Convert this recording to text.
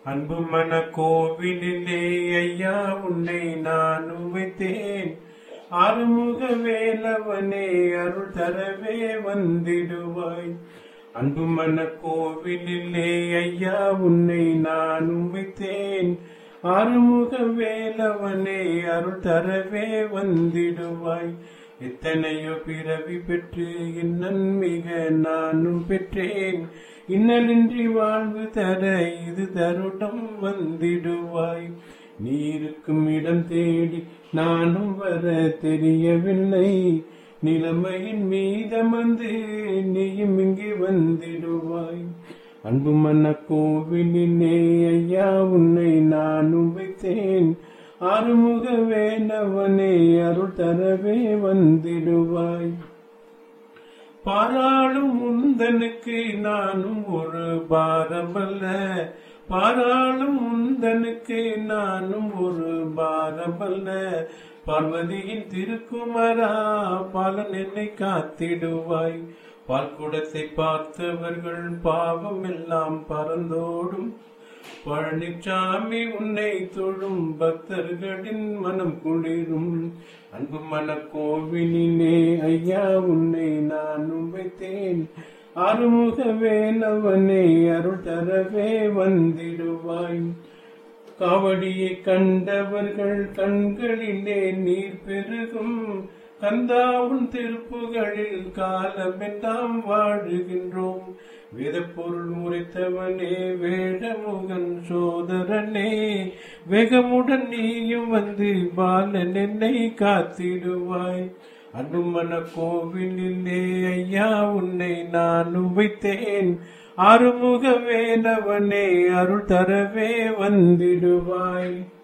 அன்பு மன கோவிலிலே ஐயா உன்னை நான் வைத்தேன் ஆறுமுக வேலவனே அருள் தரவே வந்திடுவாய் அன்பு மன கோவிலிலே ஐயா உன்னை நான் வைத்தேன் ஆறுமுக வேலவனே அருள் தரவே வந்திடுவாய் எத்தனையோ பிறவி பெற்று இன்னன் மிக நானும் பெற்றேன் இன்னலின்றி வாழ்வு தர இது தருடம் வந்திடுவாய் நீ இருக்கும் இடம் தேடி நானும் வர தெரியவில்லை நிலைமையின் மீதமந்து நீயும் இங்கே வந்திடுவாய் அன்பு மன்ன கோவிலிலே ஐயா உன்னை நானும் வைத்தேன் ஆறுமுக வேலவனே அருள் தரவே வந்திடுவாய் பாராளும் முந்தனுக்கு நானும் ஒரு பாரமல்ல பாராளும் முந்தனுக்கு நானும் ஒரு பாரமல்ல பார்வதியின் திருக்குமரா பலன் என்னை காத்திடுவாய் பால்குடத்தை பார்த்தவர்கள் பாவம் எல்லாம் பறந்தோடும் பழனிசாமி உன்னை தொழும் பக்தர்களின் மனம் குளிரும் அன்பு மன கோவிலிலே ஐயா உன்னை நான் வைத்தேன் அருமுக வேலவனே அருள் தரவே வந்திடுவாய் காவடியை கண்டவர்கள் கண்களிலே நீர் பெருகும் கந்தாவும் திருப்புகளில் காலமெல்லாம் வாழுகின்றோம் வேதப்பொருள் முறைத்தவனே வேடமுகன் சோதரனே வேகமுடன் நீயும் வந்து பாலன் என்னை காத்திடுவாய் அனுமன கோவிலிலே ஐயா உன்னை நான் வைத்தேன் ஆறுமுக வேலவனே அருள் தரவே வந்திடுவாய்